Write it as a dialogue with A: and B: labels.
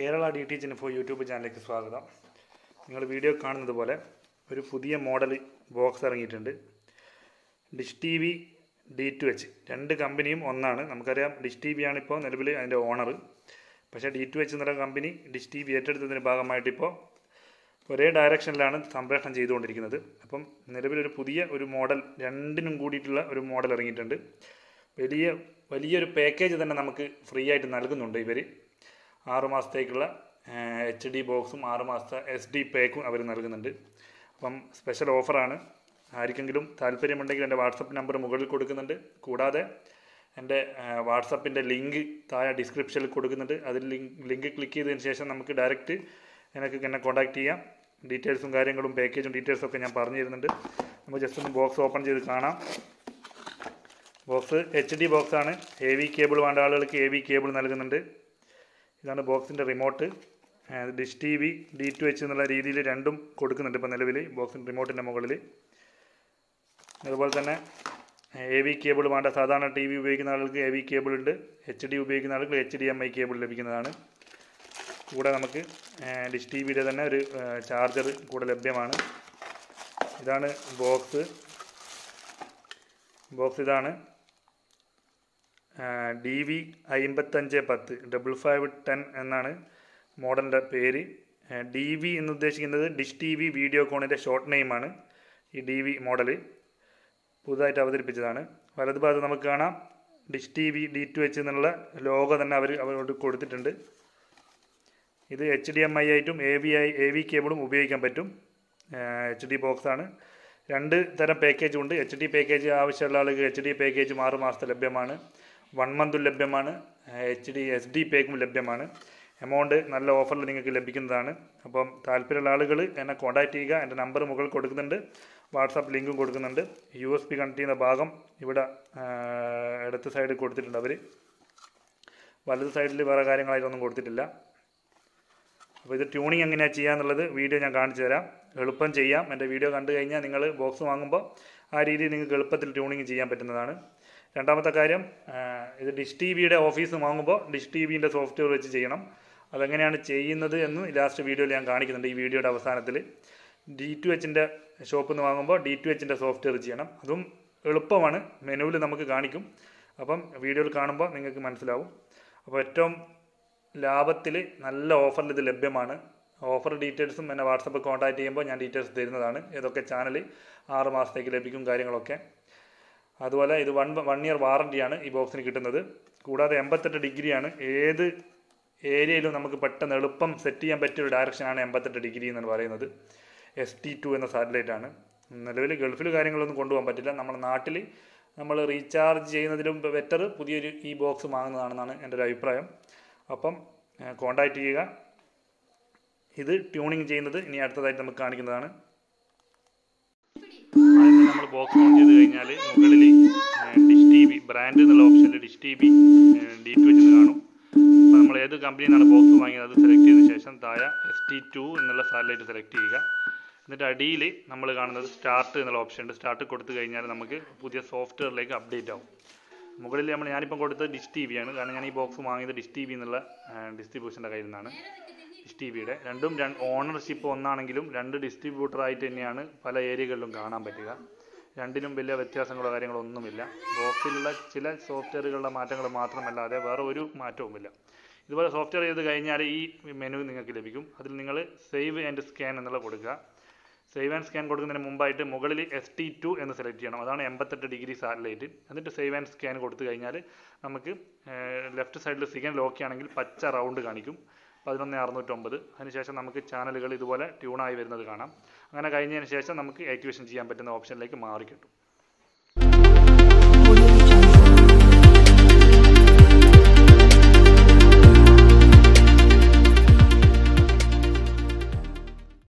A: Kerala D T H info YouTube ചാനലിലേക്ക് സ്വാഗതം നിങ്ങൾ വീഡിയോ കാണുന്നത് പോലെ ഒരു പുതിയ മോഡൽ ബോക്സ് ഇറങ്ങിയിട്ടുണ്ട് Dish T V D two H രണ്ട് കമ്പനിയും ഒന്നാണ് നമുക്കറിയാം ഡിഷ് ടി വി ആണ് ഇപ്പോൾ നിലവിൽ അതിൻ്റെ ഓണർ പക്ഷേ ഡി ടു എച്ച് എന്നുള്ള കമ്പനി ഡിഷ് ടി വി ഏറ്റെടുത്തതിൻ്റെ ഭാഗമായിട്ട് ഇപ്പോൾ ഒരേ ഡയറക്ഷനിലാണ് സംപ്രേഷണം ചെയ്തുകൊണ്ടിരിക്കുന്നത് അപ്പം നിലവിലൊരു പുതിയ ഒരു മോഡൽ രണ്ടിനും കൂടിയിട്ടുള്ള ഒരു മോഡൽ ഇറങ്ങിയിട്ടുണ്ട് വലിയ വലിയൊരു പാക്കേജ് തന്നെ നമുക്ക് ഫ്രീ ആയിട്ട് നൽകുന്നുണ്ട് ഇവർ ആറ് മാസത്തേക്കുള്ള എച്ച് ഡി ബോക്സും ആറ് മാസത്തെ എസ് ഡി പാക്കും അവർ നൽകുന്നുണ്ട് അപ്പം സ്പെഷ്യൽ ഓഫറാണ് ആർക്കെങ്കിലും താല്പര്യമുണ്ടെങ്കിൽ എൻ്റെ വാട്സപ്പ് നമ്പർ മുകളിൽ കൊടുക്കുന്നുണ്ട് കൂടാതെ എൻ്റെ വാട്സപ്പിൻ്റെ ലിങ്ക് താഴെ ഡിസ്ക്രിപ്ഷനിൽ കൊടുക്കുന്നുണ്ട് അതിൽ ലിങ്ക് ലിങ്ക് ക്ലിക്ക് ചെയ്തതിന് ശേഷം നമുക്ക് ഡയറക്റ്റ് എനിക്ക് എന്നെ കോൺടാക്ട് ചെയ്യാം ഡീറ്റെയിൽസും കാര്യങ്ങളും പാക്കേജും ഡീറ്റെയിൽസും ഒക്കെ ഞാൻ പറഞ്ഞു തരുന്നുണ്ട് നമുക്ക് ജസ്റ്റ് ഒന്ന് ബോക്സ് ഓപ്പൺ ചെയ്ത് കാണാം ബോക്സ് എച്ച് ഡി ബോക്സാണ് എ വി കേബിൾ വേണ്ട ആളുകൾക്ക് എ വി കേബിൾ നൽകുന്നുണ്ട് ഇതാണ് ബോക്സിൻ്റെ remote Dish T V D two H എന്നുള്ള രീതിയിൽ രണ്ടും കൊടുക്കുന്നുണ്ട് ഇപ്പോൾ നിലവിൽ ബോക്സിൻ്റെ റിമോട്ടിൻ്റെ മുകളിൽ അതുപോലെ തന്നെ എ വി കേബിൾ വേണ്ട സാധാരണ ടി വി ഉപയോഗിക്കുന്ന ആളുകൾക്ക് എ വി കേബിൾ ഉണ്ട് എച്ച് ഡി ഉപയോഗിക്കുന്ന ആളുകൾക്ക് H D M I cable ലഭിക്കുന്നതാണ് കൂടെ നമുക്ക് ഡിഷ് ടി വിയുടെ തന്നെ ഒരു ചാർജർ കൂടെ ലഭ്യമാണ് ഇതാണ് ബോക്സ് ബോക്സ് ഇതാണ് ഡി വി അമ്പത്തഞ്ച് പത്ത് ഡബിൾ ഫൈവ് ടെൻ എന്നാണ് മോഡലിൻ്റെ പേര് ഡി വി എന്ന് ഉദ്ദേശിക്കുന്നത് ഡിഷ് ടി വി വീഡിയോകോണിൻ്റെ ഷോർട്ട് നെയിമാണ് ഈ ഡി വി മോഡൽ പുതുതായിട്ട് അവതരിപ്പിച്ചതാണ് വലതുഭാഗത്ത് നമുക്ക് കാണാം Dish T V D two H എന്നുള്ള ലോഗോ തന്നെ അവർ അവരോട് കൊടുത്തിട്ടുണ്ട് ഇത് എച്ച് ഡി എം ഐ ആയിട്ടും A V I A V കേബിളും ഉപയോഗിക്കാൻ പറ്റും എച്ച് ഡി ബോക്സാണ് രണ്ട് തരം പാക്കേജ് ഉണ്ട് എച്ച് ഡി പാക്കേജ് ആവശ്യമുള്ള ആളുകൾ എച്ച് ഡി പാക്കേജും ആറ് മാസത്തെ ലഭ്യമാണ് വൺ മന്തും ലഭ്യമാണ് എച്ച് ഡി എസ് ഡി പാക്കും ലഭ്യമാണ് എമൗണ്ട് നല്ല ഓഫറിൽ നിങ്ങൾക്ക് ലഭിക്കുന്നതാണ് അപ്പം താല്പര്യമുള്ള ആളുകൾ എന്നെ കോൺടാക്ട് ചെയ്യുക എൻ്റെ നമ്പർ മുകളിൽ കൊടുക്കുന്നുണ്ട് വാട്സാപ്പ് ലിങ്കും കൊടുക്കുന്നുണ്ട് യു എസ് പി കണക്ട് ചെയ്യുന്ന ഭാഗം ഇവിടെ ഇടത്ത് സൈഡിൽ കൊടുത്തിട്ടുണ്ട് അവർ വലത് സൈഡിൽ വേറെ കാര്യങ്ങളായിട്ടൊന്നും കൊടുത്തിട്ടില്ല അപ്പോൾ ഇത് ട്യൂണിങ് എങ്ങനെയാണ് ചെയ്യാന്നുള്ളത് വീഡിയോ ഞാൻ കാണിച്ചു തരാം എളുപ്പം ചെയ്യാം എൻ്റെ വീഡിയോ കണ്ടു കഴിഞ്ഞാൽ നിങ്ങൾ ബോക്സ് വാങ്ങുമ്പോൾ ആ രീതിയിൽ നിങ്ങൾക്ക് എളുപ്പത്തിൽ ട്യൂണിങ് ചെയ്യാൻ പറ്റുന്നതാണ് രണ്ടാമത്തെ കാര്യം ഇത് ഡിഷ് ടി വിയുടെ ഓഫീസ് വാങ്ങുമ്പോൾ ഡിഷ് ടി വിൻ്റെ സോഫ്റ്റ്വെയർ വെച്ച് ചെയ്യണം അതെങ്ങനെയാണ് ചെയ്യുന്നത് എന്ന് ലാസ്റ്റ് വീഡിയോയിൽ ഞാൻ കാണിക്കുന്നുണ്ട് ഈ വീഡിയോയുടെ അവസാനത്തിൽ ഡി ടു എച്ചിൻ്റെ ഷോപ്പിൽ നിന്ന് വാങ്ങുമ്പോൾ ഡി ടു എച്ചിൻ്റെ സോഫ്റ്റ്വെയർ ചെയ്യണം അതും എളുപ്പമാണ് മെനുവിൽ നമുക്ക് കാണിക്കും അപ്പം വീഡിയോയിൽ കാണുമ്പോൾ നിങ്ങൾക്ക് മനസ്സിലാവും അപ്പോൾ ഏറ്റവും ലാഭത്തിൽ നല്ല ഓഫറിൽ ഇത് ലഭ്യമാണ് ഓഫർ ഡീറ്റെയിൽസും എന്നെ വാട്സപ്പ് കോൺടാക്ട് ചെയ്യുമ്പോൾ ഞാൻ ഡീറ്റെയിൽസ് തരുന്നതാണ് ഏതൊക്കെ ചാനൽ ആറ് മാസത്തേക്ക് ലഭിക്കും കാര്യങ്ങളൊക്കെ അതുപോലെ ഇത് വൺ വൺ ഇയർ വാറണ്ടിയാണ് ഈ ബോക്സിന് കിട്ടുന്നത് കൂടാതെ എൺപത്തെട്ട് ഡിഗ്രിയാണ് ഏത് ഏരിയയിലും നമുക്ക് പെട്ടെന്ന് എളുപ്പം സെറ്റ് ചെയ്യാൻ പറ്റിയ ഒരു ഡയറക്ഷനാണ് എൺപത്തെട്ട് ഡിഗ്രി എന്ന് പറയുന്നത് എസ് ടി ടു എന്ന സാറ്റലൈറ്റ് ആണ് നിലവിൽ ഗൾഫിൽ കാര്യങ്ങളൊന്നും കൊണ്ടുപോകാൻ പറ്റില്ല നമ്മുടെ നാട്ടിൽ നമ്മൾ റീചാർജ് ചെയ്യുന്നതിലും ബെറ്റർ പുതിയൊരു ഈ ബോക്സ് വാങ്ങുന്നതാണെന്നാണ് എൻ്റെ ഒരു അഭിപ്രായം അപ്പം കോണ്ടാക്ട് ചെയ്യുക ഇത് ട്യൂണിങ് ചെയ്യുന്നത് ഇനി അടുത്തതായിട്ട് നമുക്ക് കാണിക്കുന്നതാണ് ആദ്യം നമ്മൾ ബോക്സ് ഓൺ ചെയ്ത് കഴിഞ്ഞാൽ മുകളിൽ ഡിഷ് ടി വി ബ്രാൻഡ് എന്നുള്ള ഓപ്ഷനിൽ Dish T V D two വെച്ച് കാണും അപ്പോൾ നമ്മൾ ഏത് കമ്പനിയിൽ നിന്നാണ് ബോക്സ് വാങ്ങിയത് അത് സെലക്ട് ചെയ്തതിന് ശേഷം താഴെ എസ് ടി ടു എന്നുള്ള സാറ്റലൈറ്റ് സെലക്ട് ചെയ്യുക എന്നിട്ട് അടിയിൽ നമ്മൾ കാണുന്നത് സ്റ്റാർട്ട് എന്നുള്ള ഓപ്ഷൻ ഉണ്ട് സ്റ്റാർട്ട് കൊടുത്തു കഴിഞ്ഞാൽ നമുക്ക് പുതിയ സോഫ്റ്റ്വെയറിലേക്ക് അപ്ഡേറ്റ് ആവും മുകളിൽ നമ്മൾ ഞാനിപ്പം കൊടുത്തത് ഡിഷ് ടി വിയാണ് കാരണം ഞാൻ ഈ ബോക്സ് വാങ്ങിയത് ഡിഷ് ടി വി എന്നുള്ള ഡിസ്ട്രിബ്യൂഷൻ്റെ കയ്യിൽ നിന്നാണ് ഡിഷ് ടി വിയുടെ രണ്ടും രണ്ട് ഓണർഷിപ്പ് ഒന്നാണെങ്കിലും രണ്ട് ഡിസ്ട്രിബ്യൂട്ടറായിട്ട് തന്നെയാണ് പല ഏരിയകളിലും കാണാൻ പറ്റുക രണ്ടിനും വലിയ വ്യത്യാസങ്ങളോ കാര്യങ്ങളോ ഒന്നുമില്ല ബോക്സിലുള്ള ചില സോഫ്റ്റ്വെയറുകളുടെ മാറ്റങ്ങൾ മാത്രമല്ലാതെ വേറെ ഒരു മാറ്റവുമില്ല ഇതുപോലെ സോഫ്റ്റ്വെയർ ചെയ്ത് കഴിഞ്ഞാൽ ഈ മെനു നിങ്ങൾക്ക് ലഭിക്കും അതിൽ നിങ്ങൾ സേവ് ആൻഡ് സ്കാൻ എന്നുള്ള കൊടുക്കുക സേവ് ആൻഡ് സ്കാൻ കൊടുക്കുന്നതിന് മുമ്പായിട്ട് മുകളിൽ എസ് ടി ടു എന്ന് സെലക്ട് ചെയ്യണം അതാണ് എൺപത്തെട്ട് ഡിഗ്രി സാറ്റലൈറ്റ് എന്നിട്ട് സേവ് ആൻഡ് സ്കാൻ കൊടുത്തു കഴിഞ്ഞാൽ നമുക്ക് ലെഫ്റ്റ് സൈഡിൽ സിഗൻ ലോക്ക് ആണെങ്കിൽ പച്ച റൗണ്ട് കാണിക്കും പതിനൊന്ന് അറുന്നൂറ്റൊമ്പത് അതിനുശേഷം നമുക്ക് ചാനലുകൾ ഇതുപോലെ ട്യൂണായി വരുന്നത് കാണാം അങ്ങനെ കഴിഞ്ഞതിന് ശേഷം നമുക്ക് ആക്ടിവേഷൻ ചെയ്യാൻ പറ്റുന്ന ഓപ്ഷനിലേക്ക് മാറി കിട്ടും